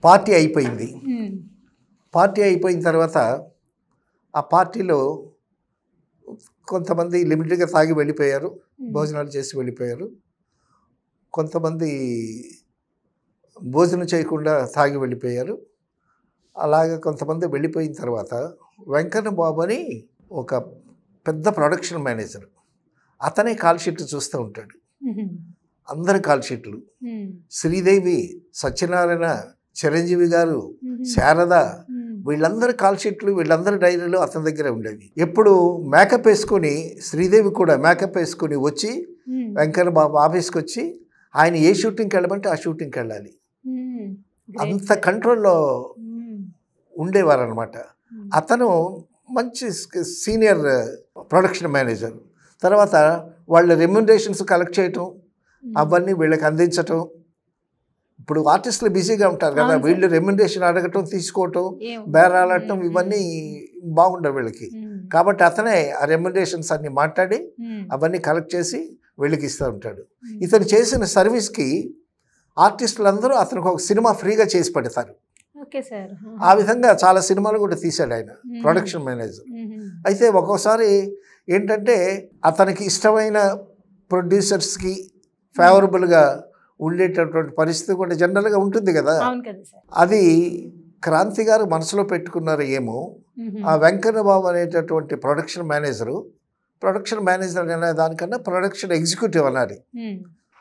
Party అయిపోయింది ఉమ్. Party అయిపోయిన తర్వాత ఆ పార్టీలో కొంతమంది లిమిటెడ్గా తాగి వెళ్ళిపోయారు ఉమ్. భోజనాలు చేసి వెళ్ళిపోయారు కొంతమంది భోజనం చేయకుండా తాగి వెళ్ళిపోయారు అలాగే కొంతమంది వెళ్ళిపోయిన తర్వాత వెంకన్న బాబు అని ఒక పెద్ద ప్రొడక్షన్ మేనేజర్ అతనే కాల్ షీట్లు చూస్తూ ఉంటాడు ఉమ్. అందరి కాల్ షీట్లు ఉమ్. శ్రీదేవి సత్యనారాయణ చిరంజీవి గారు ఉమ్. శారద ఉమ్. వీళ్ళందరి కాల్ షీట్లు వీళ్ళందరి డైరీలు అతని దగ్గర ఉండేవి ఎప్పుడు మేకప్ వేసుకొని శ్రీదేవి కూడా మేకప్ వేసుకొని వచ్చి ఉమ్. వెంకన్న బాబు ఆఫీస్కి వచ్చి ఆయన ఏ షూటింగ్కి వెళ్ళమంటే ఆ షూటింగ్కి వెళ్ళాలి ఉమ్. Great. అంత కంట్రోల్లో ఉమ్. ఉండేవారు అనమాట ఉమ్. అతను మంచి సీనియర్ ప్రొడక్షన్ మేనేజర్ తర్వాత వాళ్ళ రెమ్యునరేషన్స్ కలెక్ట్ చేయటం అవన్నీ వీళ్ళకి అందించటం ఇప్పుడు ఆర్టిస్టులు బిజీగా ఉంటారు కదా అవును సార్. వీళ్ళు రెమ్యునరేషన్ అడగటం తీసుకోవటం ఏం? బేరాలటం ఉమ్. ఇవన్నీ బాగుండవు వీళ్ళకి ఉమ్. కాబట్టి అతనే ఆ రెమ్యునరేషన్స్ అన్ని మాట్లాడి ఉమ్. అవన్నీ కలెక్ట్ చేసి వీళ్ళకి ఇస్తూ ఉంటాడు ఉమ్. ఇతను చేసిన సర్వీస్కి ఆర్టిస్టులందరూ అతనికి ఒక సినిమా ఫ్రీగా చేసి పెడతారు ఓకే సార్ ఆ విధంగా చాలా సినిమాలు కూడా తీశాడు ఆయన ప్రొడక్షన్ మేనేజర్ అయితే ఒక్కోసారి ఏంటంటే అతనికి ఇష్టమైన ప్రొడ్యూసర్స్కి ఫేవరబుల్గా ఉండేటటువంటి పరిస్థితి కూడా జనరల్గా ఉంటుంది కదా అవును కదా సార్ అది క్రాంతి గారు మనసులో పెట్టుకున్నారు ఏమో ఉమ్. ఆ వెంకన్న బాబు అనేటటువంటి ప్రొడక్షన్ మేనేజరు ప్రొడక్షన్ మేనేజర్ అనే దానికన్నా ప్రొడక్షన్ ఎగ్జిక్యూటివ్ అనాలి ఉమ్.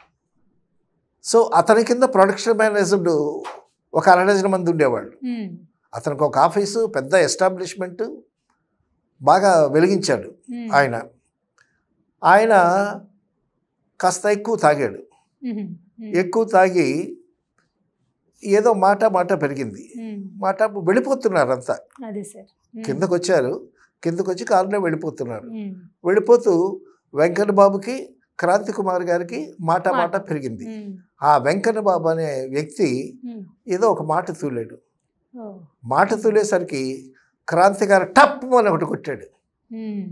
సో అతని కింద ప్రొడక్షన్ మేనేజర్ ఒక అరడజన మంది ఉండేవాళ్ళు ఉమ్. అతనికి ఒక ఆఫీసు పెద్ద ఎస్టాబ్లిష్మెంట్ బాగా వెలిగించాడు ఉమ్. ఆయన ఆయన కాస్త ఎక్కువ తాగాడు ఉమ్. ఉమ్. ఎక్కువ తాగి ఏదో మాట మాట పెరిగింది ఉమ్. మాట వెళ్ళిపోతున్నారు అంతా అదే సార్ ఉమ్. కిందకు వచ్చారు కిందకు వచ్చి కారులో వెళ్ళిపోతున్నారు ఉమ్. వెళ్ళిపోతూ వెంకన్న బాబుకి క్రాంతి కుమార్ గారికి మాట మాట మాట. పెరిగింది ఉమ్. ఆ వెంకన్న బాబు అనే వ్యక్తి ఉమ్. ఏదో ఒక మాట తూలాడు ఓ. మాట తూలేసరికి క్రాంతి గారు టప్ అని ఒకటి కొట్టాడు ఉమ్.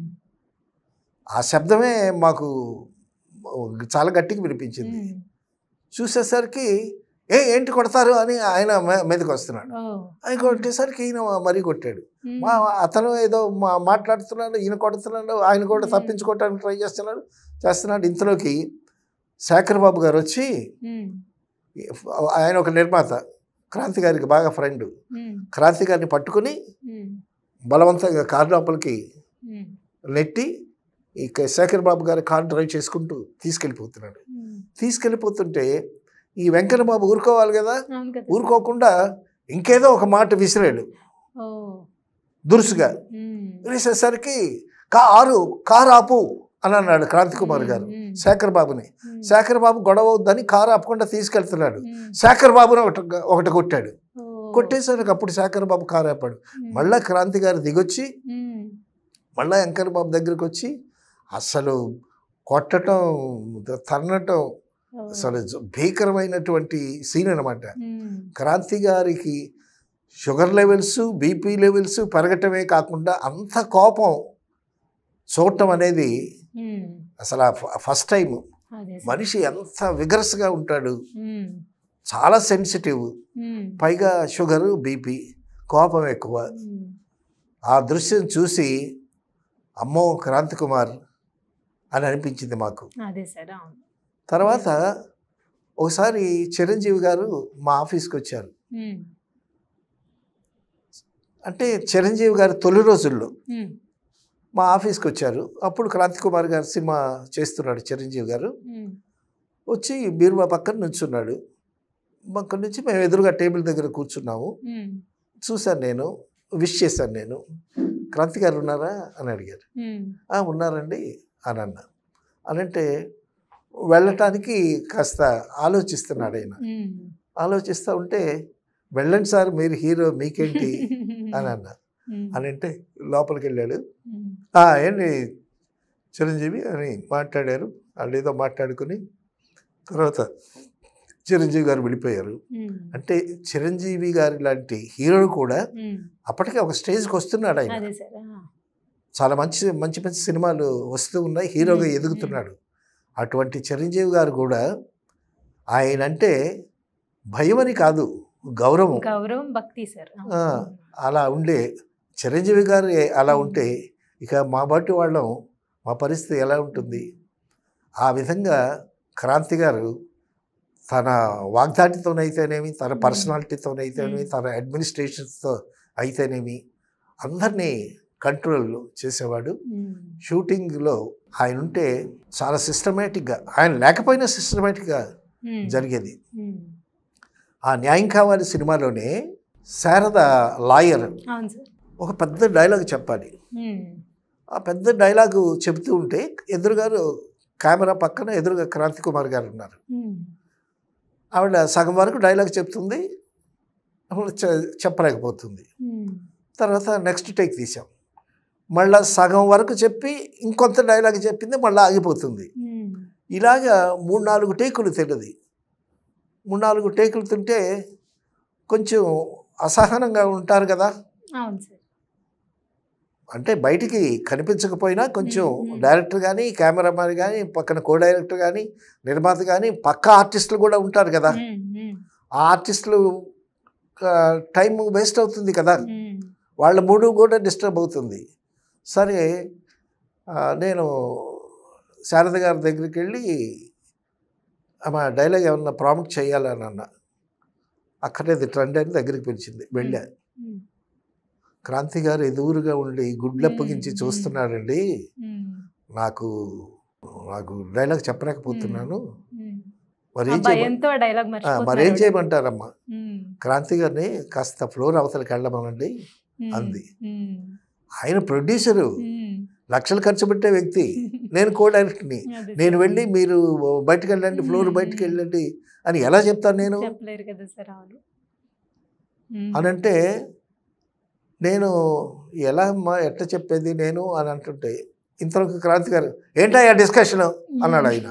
ఆ శబ్దమే మాకు చాలా గట్టిగా వినిపించింది ఉమ్. చూసేసరికి ఏ ఏంటి కొడతారు అని ఆయన మే- మీదకి వస్తున్నాడు ఓ. ఆయన కొట్టేసరికి ఈయన మరీ కొట్టాడు ఉమ్. మా అతను ఏదో మా మాట్లాడుతున్నాడు ఈయన కొడుతున్నాడు ఆయన కూడా Hmm. తప్పించుకోవడానికి ట్రై చేస్తున్నాడు చేస్తున్నాడు ఇంతలోకి శేఖర్ బాబు గారు వచ్చి ఉమ్. ఆయన ఒక నిర్మాత క్రాంతి గారికి బాగా ఫ్రెండ్ ఉమ్. క్రాంతి గారిని పట్టుకుని ఉమ్. బలవంతంగా కారు లోపలికి ఉమ్. నెట్టి ఇక శేఖర్ బాబు గారు కారు డ్రైవ్ చేసుకుంటూ తీసుకెళ్ళిపోతున్నాడు ఉమ్. తీసుకెళ్ళిపోతుంటే ఈ వెంకన్న బాబు ఊరుకోవాలి కదా అవును కదా ఊరుకోకుండా ఇంకేదో ఒక మాట విసిరాడు ఓ. దురుసుగా ఉమ్. విసిరేసరికి కారు కారు ఆపు అని అన్నాడు క్రాంతి కుమార్ గారు ఉమ్. శేఖర్ బాబుని ఉమ్. శేఖర్ బాబు గొడవ అవుద్దని కారు ఆపకుండా తీసుకెళ్తున్నాడు ఉమ్. శేఖర్ బాబుని ఒకటి ఒకటి కొట్టాడు ఓ. కొట్టేసరికి అప్పుడు శేఖర్ బాబు కారు ఆపాడు ఉమ్. మళ్ళా క్రాంతి గారు దిగొచ్చి ఉమ్. మళ్ళా వెంకన్న బాబు దగ్గరికి వచ్చి అసలు కొట్టడం తన్నటం ఓ. అసలు భీకరమైనటువంటి సీన్ అనమాట ఉమ్. క్రాంతి గారికి షుగర్ లెవెల్స్ బీపీ లెవెల్స్ పెరగటమే కాకుండా అంత కోపం చూడటం అనేది ఉమ్. అసలు ఫస్ట్ టైం అదే సార్. మనిషి ఎంత విగరస్గా ఉంటాడు ఉమ్. చాలా సెన్సిటివ్ ఉమ్. పైగా షుగరు బీపీ కోపం ఎక్కువ ఉమ్. ఆ దృశ్యం చూసి అమ్మో క్రాంతి కుమార్ అని అనిపించింది మాకు అదే సార్ అవును తర్వాత ఒకసారి చిరంజీవి గారు మా ఆఫీస్కి వచ్చారు ఉమ్. అంటే చిరంజీవి గారు తొలి రోజుల్లో ఉమ్. మా ఆఫీస్కి వచ్చారు అప్పుడు క్రాంతి కుమార్ గారు సినిమా చేస్తున్నాడు చిరంజీవి గారు ఉమ్. వచ్చి బీరువా పక్కన నుంచున్నాడు అక్కడి నుంచి మేము ఎదురుగా టేబుల్ దగ్గర కూర్చున్నాము ఉమ్. చూశాను నేను విష్ చేశాను నేను క్రాంతి గారు ఉన్నారా అని అడిగారు ఉమ్. "ఆ, ఉన్నారండి అని అన్నా అని అంటే వెళ్ళటానికి కాస్త ఆలోచిస్తున్నాడు ఆయన ఉమ్. ఆలోచిస్తూ ఉంటే వెళ్ళండి సార్ మీరు హీరో మీకేంటి అని అన్నా ఉమ్. అని అంటే లోపలికి వెళ్ళాడు ఉమ్. "ఆ, ఏంటి చిరంజీవి అని మాట్లాడారు వాళ్ళు ఏదో మాట్లాడుకుని తర్వాత చిరంజీవి గారు వెళ్ళిపోయారు ఉమ్. అంటే చిరంజీవి గారి లాంటి హీరో కూడా ఉమ్. అప్పటికే ఒక స్టేజ్కి వస్తున్నాడు ఆయన అదే సార్ ఆ. చాలా మంచి మంచి మంచి సినిమాలు వస్తూ ఉన్నాయి హీరోగా మ్మ్. ఎదుగుతున్నాడు అటువంటి చిరంజీవి గారు కూడా ఆయన అంటే భయం అని కాదు గౌరవం గౌరవం భక్తి సార్ ఆ, అలా ఉండే చిరంజీవి గారు అలా ఉంటే ఇక మా బట్టి వాళ్ళం మా పరిస్థితి ఎలా ఉంటుంది ఆ విధంగా క్రాంతి గారు తన వాగ్దాటితోనైతేనేమి తన పర్సనాలిటీతోనైతేనేమి తన అడ్మినిస్ట్రేషన్స్తో అయితేనేమి అందరినీ కంట్రోల్ చేసేవాడు షూటింగ్లో ఆయన ఉంటే చాలా సిస్టమేటిక్గా ఆయన లేకపోయినా సిస్టమేటిక్గా జరిగేది ఆ న్యాయం కావాలి సినిమాలోనే శారద లాయర్ అవును సార్ ఒక పెద్ద డైలాగ్ చెప్పాలి ఆ పెద్ద డైలాగు చెబుతూ ఉంటే ఎదురుగారు కెమెరా పక్కన ఎదురుగా క్రాంతి కుమార్ గారు ఉన్నారు ఆవిడ సగం వరకు డైలాగ్ చెప్తుంది అప్పుడు చె- చెప్పలేకపోతుంది తర్వాత నెక్స్ట్ టేక్ తీసాం మళ్ళా సగం వరకు చెప్పి ఇంకొంత డైలాగ్ చెప్పింది మళ్ళీ ఆగిపోతుంది ఇలాగా మూడు నాలుగు టేకులు తెలియదు మూడు నాలుగు టేకులు తింటే కొంచెం అసహనంగా ఉంటారు కదా అవును సార్ అంటే బయటికి కనిపించకపోయినా కొంచెం మ్మ్, మ్మ్. డైరెక్టర్ కానీ కెమెరామ్యాన్ కానీ పక్కన కో డైరెక్టర్ కానీ నిర్మాత కానీ పక్క ఆర్టిస్టులు కూడా ఉంటారు కదా ఆ ఆర్టిస్టులు టైం వేస్ట్ అవుతుంది కదా వాళ్ళ మూడు కూడా డిస్టర్బ్ అవుతుంది సరే ఆ, నేను శారద గారి దగ్గరికి వెళ్ళి ఆమె డైలాగ్ ఏమన్నా ప్రాముఖ్య చేయాలని అన్న అక్కడేది ట్రెండ్ అని దగ్గరికి పిలిచింది వెళ్ళా క్రాంతి గారు ఎదురుగా ఉండి గుడ్లప్పగించి మ్మ్. చూస్తున్నాడండి నాకు నాకు డైలాగ్ చెప్పలేకపోతున్నాను మరి ఏం చేయ భయంతో డైలాగ్ మరేం చేయమంటారమ్మా క్రాంతి గారిని కాస్త ఫ్లోర్ అవతలకి వెళ్ళమనండి అంది. ఆయన ప్రొడ్యూసరు లక్షలు ఖర్చు పెట్టే వ్యక్తి నేను కో డైరెక్టర్ని నేను వెళ్ళి మీరు బయటకు వెళ్ళండి ఫ్లోర్ మ్మ్. బయటకు వెళ్ళండి అని ఎలా చెప్తాను నేను చెప్పలేరు కదా సార్ అవును అని అంటే నేను ఎలా అమ్మా ఎట్లా చెప్పేది నేను అని అంటుంటే ఇంతవరకు క్రాంతి గారు ఏంటయ్యా డిస్కషన్ అన్నాడు ఆయన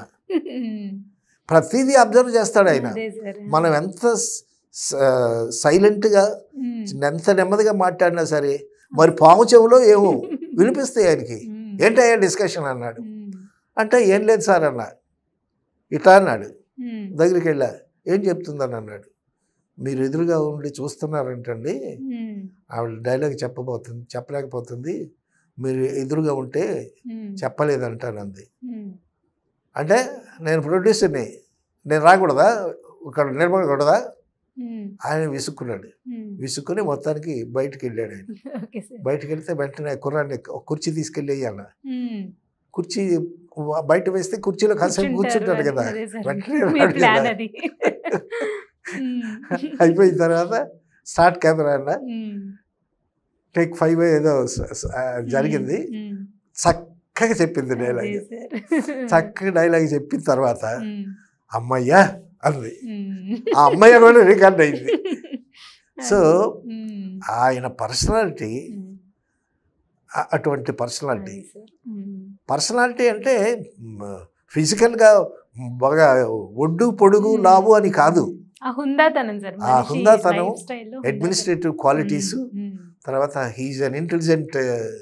ప్రతిదీ అబ్జర్వ్ చేస్తాడు ఆయన అదే సార్ మనం ఎంత సైలెంట్గా ఎంత నెమ్మదిగా మాట్లాడినా సరే మరి పాము చెవులో ఏమో వినిపిస్తాయి ఆయనకి ఏంటయ్యా డిస్కషన్ అన్నాడు అంటే ఏం లేదు సార్ అన్న ఇట్లా అన్నాడు దగ్గరికి వెళ్ళా ఏం చెప్తుందని అన్నాడు మీరు ఎదురుగా ఉండి చూస్తున్నారంటండి ఆవిడ డైలాగ్ చెప్పబోతుంది చెప్పలేకపోతుంది మీరు ఎదురుగా ఉంటే చెప్పలేదంటాను అంది అంటే నేను ప్రొడ్యూసర్ని నేను రాకూడదా ఇక్కడ నిలబడకూడదా ఆయన విసుక్కున్నాడు విసుక్కుని మొత్తానికి బయటికి వెళ్ళాడు ఆయన ఓకే సార్ బయటికి వెళ్తే వెంటనే కుర్రాన్ని ఒక కుర్చీ తీసుకెళ్ళి అన్న కుర్చీ బయట వేస్తే కుర్చీలో కాసేపు కూర్చుంటాడు కదా వెంటనే రాడు ప్లాన్ కదా. అది అయిపోయిన తర్వాత స్టార్ట్ కెమెరా అన్న టేక్ ఫైవ్ ఏదో స- స- ఆ, జరిగింది చక్కగా చెప్పింది డైలాగ్ చక్కగా డైలాగ్ చెప్పిన తర్వాత అమ్మయ్యా అంది ఆ అమ్మయ్య కూడా రికార్డ్ అయింది సో ఆయన పర్సనాలిటీ అటువంటి పర్సనాలిటీ పర్సనాలిటీ అంటే ఫిజికల్గా బాగా ఒడ్డు పొడుగు లావు అని కాదు ఆ హుందాతనం సార్ ఆ హుందాతనం, స్టైల్లో అడ్మినిస్ట్రేటివ్ క్వాలిటీస్ తర్వాత హీజ్ అన్ ఇంటెలిజెంట్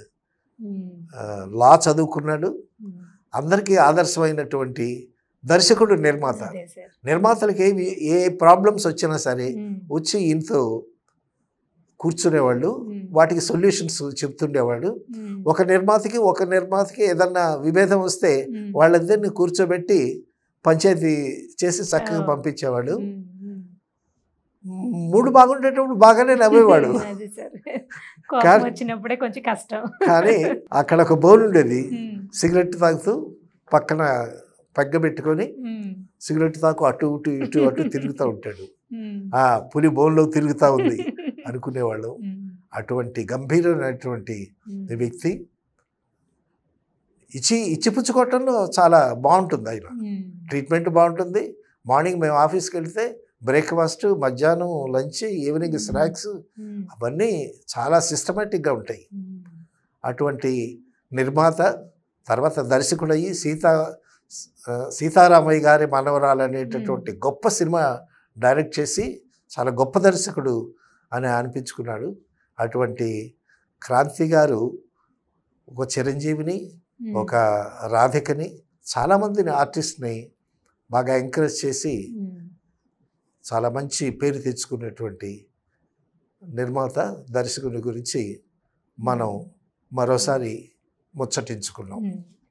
లా చదువుకున్నాడు అందరికీ ఆదర్శమైనటువంటి దర్శకుడు నిర్మాత అదే సార్ నిర్మాతలకి ఏవి ఏ ప్రాబ్లమ్స్ వచ్చినా సరే వచ్చి ఇంతో కూర్చునేవాళ్ళు వాటికి సొల్యూషన్స్ చెప్తుండేవాడు ఒక నిర్మాతకి ఒక నిర్మాతకి ఏదన్నా విభేదం వస్తే వాళ్ళిద్దరిని కూర్చోబెట్టి పంచాయతీ చేసి చక్కగా ఆ. పంపించేవాడు మూడు బాగుండేటప్పుడు బాగానే నవ్వేవాడు అది సార్ కోపం కానీ- వచ్చినప్పుడే కొంచెం కష్టం కానీ అక్కడ ఒక బౌల్ ఉండేది ఉమ్, సిగరెట్ తాగుతూ పక్కన పగ్గ పెట్టుకొని ఉమ్, సిగరెట్ తాకు అటు ఇటు ఇటు అటు తిరుగుతూ ఉంటాడు ఉమ్, ఆ పులి బౌల్లో తిరుగుతూ ఉంది అనుకునేవాళ్ళం ఉమ్, అటువంటి గంభీరమైనటువంటి ఉమ్, వ్యక్తి ఇచ్చి ఇచ్చిపుచ్చుకోవటంలో చాలా బాగుంటుంది ఆయన ఉమ్, ట్రీట్మెంట్ బాగుంటుంది మార్నింగ్ మేము ఆఫీస్కి వెళ్తే బ్రేక్ఫాస్ట్ మధ్యాహ్నం లంచ్ ఈవినింగ్ స్నాక్స్ ఉమ్, అవన్నీ చాలా సిస్టమేటిక్గా ఉంటాయి ఉమ్, అటువంటి నిర్మాత తర్వాత దర్శకుడయ్యి సీతా ఆ, సీతారామయ్య గారి మనవరాలు అనేటటువంటి గొప్ప సినిమా డైరెక్ట్ చేసి చాలా గొప్ప దర్శకుడు అని అనిపించుకున్నాడు అటువంటి క్రాంతి గారు ఒక చిరంజీవిని ఉమ్, ఒక రాధికని చాలామందిని ఆర్టిస్ట్ని బాగా ఎంకరేజ్ చేసి ఉమ్, చాలా మంచి పేరు తెచ్చుకున్నటువంటి నిర్మాత దర్శకుని గురించి మనం మరోసారి ముచ్చటించుకున్నాం ఉమ్.